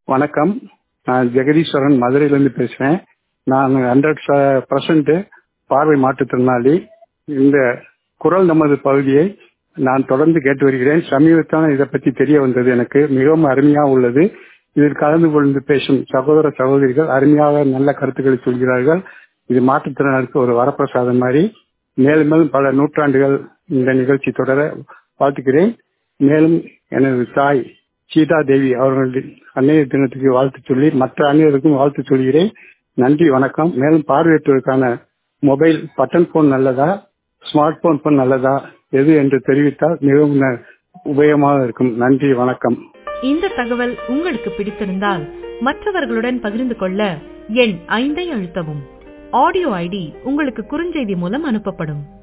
வணக்கம் நான் ஜெகதீஸ்வரன் மதுரையிலேருந்து பேசுகிறேன் நான் ஹண்ட்ரட் பர்சன்ட் பார்வை மாற்றுத்திறனாளி இந்த குரல் நமது பகுதியை நான் தொடர்ந்து கேட்டு வருகிறேன் சமீபத்தான இதை பற்றி தெரிய வந்தது எனக்கு மிகவும் அருமையாக உள்ளது இதில் கலந்து கொண்டு பேசும் சகோதர சகோதரிகள் அருமையாக நல்ல கருத்துக்களை சொல்கிறார்கள் இது மாற்றுத்திறனாளிக்கு ஒரு வரப்பிரசாதம் மாதிரி மேலும் மேலும் பல நூற்றாண்டுகள் இந்த நிகழ்ச்சி தொடர வாழ்த்துக்கிறேன் மேலும் எனது தாய் சீதா தேவி அவர்களுடைய அன்னையர் தினத்துக்கு வாழ்த்து சொல்லி மற்ற அன்னையருக்கும் வாழ்த்து சொல்கிறேன் நன்றி வணக்கம் மேலும் பார்வையற்றோருக்கான மொபைல் பட்டன் போன் நல்லதா ஸ்மார்ட் போன் போன் நல்லதா எது என்று தெரிவித்தால் மிகவும் ந- உபயோகமாக இருக்கும் நன்றி வணக்கம் இந்த தகவல் உங்களுக்கு பிடித்திருந்தால் மற்றவர்களுடன் பகிர்ந்து கொள்ள எண் ஐந்தை அழுத்தவும் ஆடியோ ஐடி உங்களுக்கு குறுஞ்செய்தி மூலம் அனுப்பப்படும்